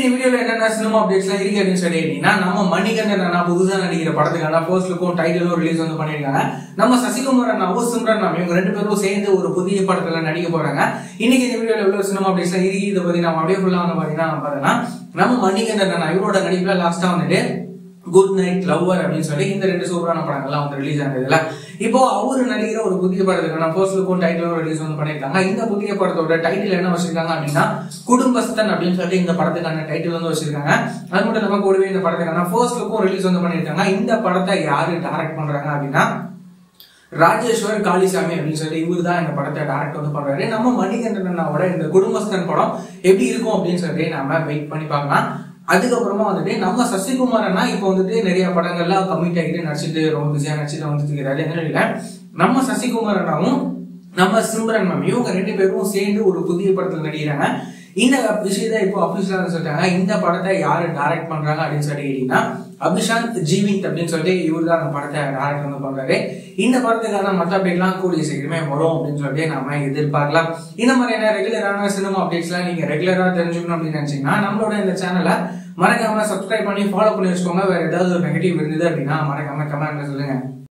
இந்த வீடியோல என்னென்ன சினிமா அப்டேட்ஸ்லாம் இருக்கு அப்படின்னு சொல்லி கேட்டீங்கன்னா நம்ம மணிகண்டன் அண்ணா புதுசா நடிக்கிற படத்துக்கான ஃபர்ஸ்ட் லுக்கும் டைட்டிலும் ரிலீஸ் வந்து பண்ணிருக்காங்க நம்ம சசிகுமார் அண்ணாவும் சிம்ரன் அண்ணா இவங்க ரெண்டு பேரும் சேர்ந்து ஒரு புதிய படத்துல நடிக்க போறாங்க இன்னைக்கு இந்த வீடியோல எவ்வளவு சினிமா அப்டேட்ஸ்லாம் இருக்கு இதை பத்தி நம்ம அப்படியே ஃபுல்லா வந்து பாத்தீங்கன்னா பாத்தீங்கன்னா நம்ம மணிகண்டன் அண்ணா இவரோட நடிப்புல லாஸ்டா வந்துட்டு குட் நைட் லவ்வர் அப்படின்னு சொல்லி இந்த ரெண்டு சூப்பரான படங்கள்லாம் வந்து ரிலீஸ் ஆனதுல இப்போ அவரு நடிக்கிற ஒரு புதிய படத்துக்கான ஃபர்ஸ்ட் லுக்கும் டைட்டிலும் ரிலீஸ் வந்து பண்ணிருக்காங்க இந்த புதிய படத்தோட டைட்டில் என்ன வச்சிருக்காங்க அப்படின்னா குடும்பஸ்தன் அப்படின்னு சொல்லி இந்த படத்துக்கான டைட்டில் வந்து வச்சிருக்காங்க அது மட்டும் இல்லாம கூடவே இந்த படத்துக்கான ஃபர்ஸ்ட் லுக்கும் ரிலீஸ் வந்து பண்ணிருக்காங்க இந்த படத்தை யாரு டைரக்ட் பண்றாங்க அப்படின்னா ராஜேஸ்வர் காளிசாமி அப்படின்னு சொல்லி இவரு தான் இந்த படத்தை டைரக்ட் வந்து பண்றாரு நம்ம மணிகண்டன் அண்ணாவோட இந்த குடும்பஸ்தன் படம் எப்படி இருக்கும் அப்படின்னு சொல்லி நாம வெயிட் பண்ணி பார்க்கலாம் அதுக்கப்புறமா வந்துட்டு நம்ம சசிகுமார் அண்ணா இப்போ வந்துட்டு நிறைய படங்கள்லாம் கமிட் ஆகிட்டு நடிச்சிட்டு ரொம்ப பிஸியா நடிச்சிட்டு வந்துட்டு இருக்கிறாரு இந்த நிலையில நம்ம சசிகுமார் அண்ணாவும் நம்ம சிம்ரன் மேம் இவங்க ரெண்டு பேரும் சேர்ந்து ஒரு புதிய படத்துல நடிக்கிறாங்க இந்த விஷயத்தை இப்போ அபிஷியலா சொல்லிட்டாங்க இந்த படத்தை யாரு டைரக்ட் பண்றாங்க அப்படின்னு சொல்லி கேட்டீங்கன்னா அபிஷாந்த் ஜீவித் அப்படின்னு சொல்லிட்டு இவர் தான் அந்த படத்தை டைரக்ட் வந்து பண்றாரு இந்த படத்துக்கான மற்ற அப்டேட்லாம் கூடிய சீக்கிரமே வரும் அப்படின்னு சொல்லிட்டு நாம எதிர்பார்க்கலாம் இந்த மாதிரியான ரெகுலரான சினிமா அப்டேட்ஸ்லாம் நீங்க ரெகுலரா தெரிஞ்சுக்கணும் அப்படின்னு நினைச்சீங்கன்னா நம்மளோட இந்த சேனலை மறக்காம சப்ஸ்கிரைப் பண்ணி ஃபாலோ பண்ணி வச்சுக்கோங்க வேற ஏதாவது ஒரு நெகட்டிவ் இருந்தது அப்படின்னா மறக்காம கமெண்ட்ல சொல்லுங்க